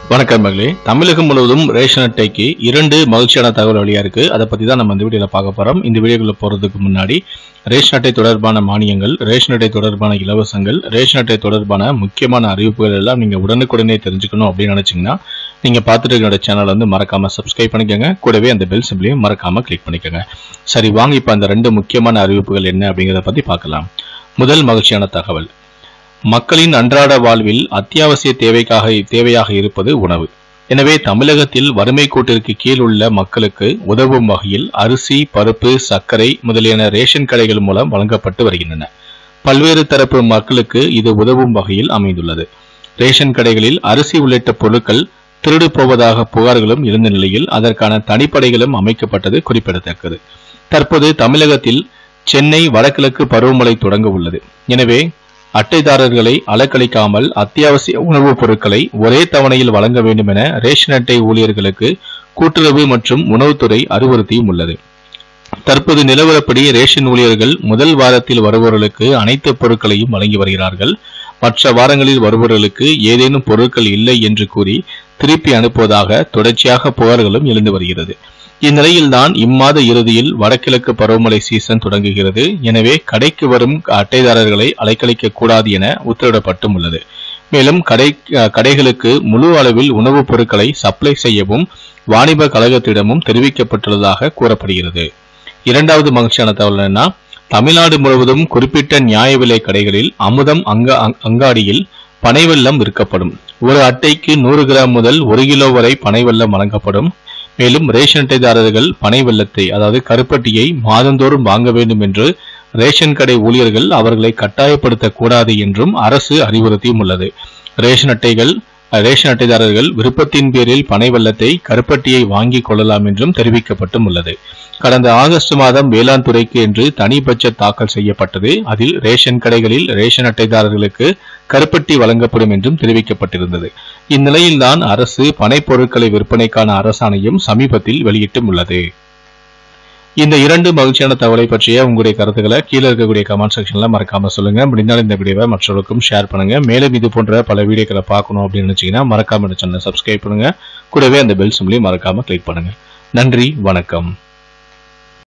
வணக்கம் மகளே தமிழகம் முழுவதும் ரேஷன் அட்டைக்கு இரண்டு மகிழ்ச்சியான தகவல் வழியா இருக்கு அதை பத்தி தான் நம்ம இந்த வீடியோல பார்க்க போறோம் இந்த வீடியோக்குள்ள போறதுக்கு முன்னாடி ரேஷன் அட்டை தொடர்பான மானியங்கள் ரேஷன் அட்டை தொடர்பான இலவசங்கள் ரேஷன் அட்டை தொடர்பான முக்கியமான அறிவிப்புகள் எல்லாம் நீங்க உடனுக்குடனே தெரிஞ்சுக்கணும் அப்படின்னு நினைச்சீங்கன்னா நீங்க பார்த்துட்டு என்னோட சேனல் வந்து மறக்காம சப்ஸ்கிரைப் பண்ணிக்கோங்க கூடவே அந்த பெல் சிம்பிளையும் மறக்காம கிளிக் பண்ணிக்கோங்க சரி வாங்க இப்ப அந்த ரெண்டு முக்கியமான அறிவிப்புகள் என்ன அப்படிங்கறத பத்தி பார்க்கலாம் முதல் மகிழ்ச்சியான தகவல் மக்களின் அன்றாட வாழ்வில் அத்தியாவசிய தேவைக்காக தேவையாக இருப்பது உணவு எனவே தமிழகத்தில் வறுமை கோட்டிற்கு கீழ் உள்ள மக்களுக்கு உதவும் வகையில் அரிசி பருப்பு சர்க்கரை முதலியன ரேஷன் கடைகள் மூலம் வழங்கப்பட்டு வருகின்றன பல்வேறு தரப்பு மக்களுக்கு இது உதவும் வகையில் அமைந்துள்ளது ரேஷன் கடைகளில் அரிசி உள்ளிட்ட பொருட்கள் திருடு போவதாக புகார்களும் இருந்த நிலையில் அதற்கான தனிப்படைகளும் அமைக்கப்பட்டது குறிப்பிடத்தக்கது தற்போது தமிழகத்தில் சென்னை வடகிழக்கு பருவமழை தொடங்க உள்ளது எனவே அட்டைதாரர்களை அலக்களிக்காமல் அத்தியாவசிய உணவுப் பொருட்களை ஒரே தவணையில் வழங்க வேண்டும் என ரேஷன் அட்டை ஊழியர்களுக்கு கூட்டுறவு மற்றும் உணவுத்துறை அறிவுறுத்தியும் உள்ளது தற்போது நிலவரப்படி ரேஷன் ஊழியர்கள் முதல் வாரத்தில் வருபவர்களுக்கு அனைத்து பொருட்களையும் வழங்கி வருகிறார்கள் மற்ற வாரங்களில் வருபவர்களுக்கு ஏதேனும் பொருட்கள் இல்லை என்று கூறி திருப்பி அனுப்புவதாக தொடர்ச்சியாக புகார்களும் எழுந்து வருகிறது இந்நிலையில்தான் இம்மாத இறுதியில் வடகிழக்கு பருவமழை சீசன் தொடங்குகிறது எனவே கடைக்கு வரும் அட்டைதாரர்களை அலைக்கழிக்க கூடாது என உத்தரவிடப்பட்டும் உள்ளது மேலும் கடை கடைகளுக்கு முழு அளவில் உணவுப் பொருட்களை சப்ளை செய்யவும் வாணிப கழகத்திடமும் தெரிவிக்கப்பட்டுள்ளதாக கூறப்படுகிறது இரண்டாவது மகிழ்ச்சியான தகவல் என்னன்னா தமிழ்நாடு முழுவதும் குறிப்பிட்ட நியாய விலை கடைகளில் அமுதம் அங்க அங்காடியில் பனை வெல்லம் விற்கப்படும் ஒரு அட்டைக்கு நூறு கிராம் முதல் ஒரு கிலோ வரை பனை வெல்லம் வழங்கப்படும் மேலும் ரேஷன் அட்டைதாரர்கள் பனை வெல்லத்தை அதாவது கருப்பட்டியை மாதந்தோறும் வாங்க வேண்டும் என்று ரேஷன் கடை ஊழியர்கள் அவர்களை கட்டாயப்படுத்தக் கூடாது என்றும் அரசு அறிவுறுத்தியும் உள்ளது ரேஷன் அட்டைகள் ரேஷன் அட்டைதாரர்கள் விருப்பத்தின் பேரில் பனை வெல்லத்தை கருப்பட்டியை வாங்கிக் கொள்ளலாம் என்றும் தெரிவிக்கப்பட்டும் உள்ளது கடந்த ஆகஸ்ட் மாதம் வேளாண் துறைக்கு என்று தனி பட்ஜெட் தாக்கல் செய்யப்பட்டது அதில் ரேஷன் கடைகளில் ரேஷன் அட்டைதாரர்களுக்கு கருப்பட்டி வழங்கப்படும் என்றும் தெரிவிக்கப்பட்டிருந்தது இந்நிலையில்தான் அரசு பனை பொருட்களை விற்பனைக்கான அரசாணையும் சமீபத்தில் வெளியிட்டும் உள்ளது இந்த இரண்டு மகிழ்ச்சியான தகவலை பற்றிய உங்களுடைய கருத்துக்களை கீழே இருக்கக்கூடிய கமெண்ட் செக்ஷன்ல மறக்காம சொல்லுங்க முடிந்தால் இந்த வீடியோவை மற்றவர்களுக்கும் ஷேர் பண்ணுங்க மேலும் இது போன்ற பல வீடியோக்களை பார்க்கணும் அப்படின்னு நினைச்சீங்கன்னா மறக்காம இந்த சேனலை சப்ஸ்கிரைப் பண்ணுங்க கூடவே அந்த பெல் சிம்லையும் மறக்காம கிளிக் பண்ணுங்க நன்றி வணக்கம்